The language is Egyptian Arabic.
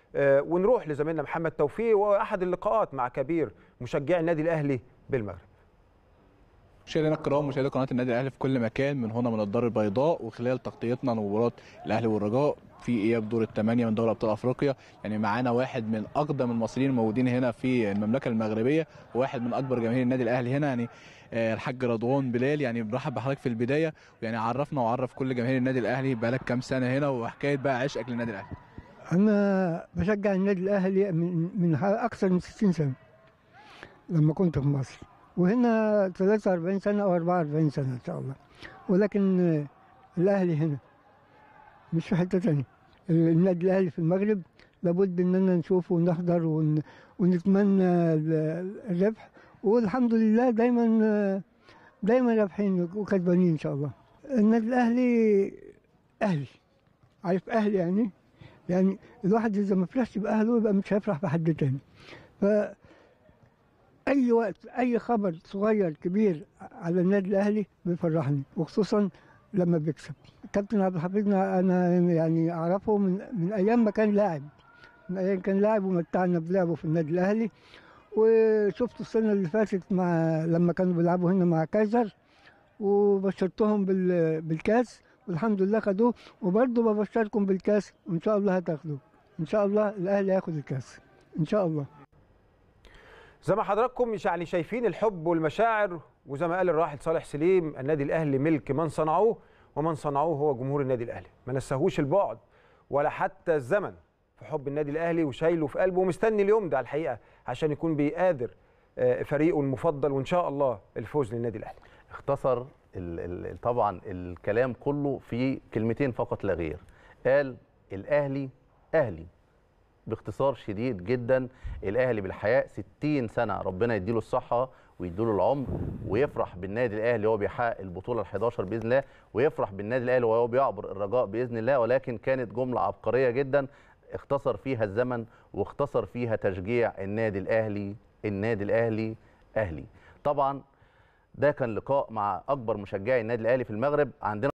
آه، ونروح لزميلنا محمد توفيق واحد اللقاءات مع كبير مشجعي النادي الاهلي بالمغرب مشاهدينا الكرام مشاهدي قناه النادي الاهلي في كل مكان من هنا من الدار البيضاء وخلال تغطيتنا لمباراه الاهلي والرجاء في اياب دور الثمانيه من دوري ابطال افريقيا يعني معانا واحد من اقدم المصريين الموجودين هنا في المملكه المغربيه وواحد من اكبر جماهير النادي الاهلي هنا يعني آه، الحاج رضوان بلال يعني برحب بحضرتك في البدايه ويعني عرفنا وعرف كل جماهير النادي الاهلي بقالك كام سنه هنا وحكايه بقى عشقك للنادي الاهلي أنا بشجع النادي الأهلي من من أكثر من 60 سنة لما كنت في مصر وهنا 43 سنة أو 44 سنة إن شاء الله ولكن آه، الأهلي هنا مش في حتة تانية النادي الأهلي في المغرب لابد إننا نشوفه ونحضر ون... ونتمنى ال- الربح والحمد لله دايما آه، دايما رابحين وكسبانين إن شاء الله النادي الأهلي أهلي عارف أهلي يعني يعني الواحد اذا ما فرحش باهله يبقى مش هيفرح بحد تاني ف اي وقت اي خبر صغير كبير على النادي الاهلي بيفرحني وخصوصا لما بيكسب كابتن عبد الحفيظ انا يعني اعرفه من من ايام ما كان لاعب من ايام كان لاعب ومتعنا بلعبه في النادي الاهلي وشفته السنه اللي فاتت مع لما كانوا بيلعبوا هنا مع كايزر وبشرتهم بال- بالكاس والحمد لله خدوه وبرضه ببشركم بالكاس وان شاء الله هتاخدوه ان شاء الله الاهلي هياخد الكاس ان شاء الله زي ما حضراتكم مش يعني شايفين الحب والمشاعر وزي ما قال الراحل صالح سليم النادي الاهلي ملك من صنعوه ومن صنعوه هو جمهور النادي الاهلي ما نساهوش البعد ولا حتى الزمن في حب النادي الاهلي وشايله في قلبه ومستني اليوم ده على الحقيقه عشان يكون بيقادر آه، فريقه المفضل وان شاء الله الفوز للنادي الاهلي اختصر ال ال طبعا الكلام كله في كلمتين فقط لا غير قال الاهلي اهلي باختصار شديد جدا الاهلي بالحياه 60 سنه ربنا يديله الصحه ويديله العمر ويفرح بالنادي الاهلي وهو بيحقق البطوله ال11 باذن الله ويفرح بالنادي الاهلي وهو بيعبر الرجاء باذن الله ولكن كانت جمله عبقريه جدا اختصر فيها الزمن واختصر فيها تشجيع النادي الاهلي النادي الاهلي اهلي طبعا ده كان لقاء مع اكبر مشجعي النادي الاهلي في المغرب عندنا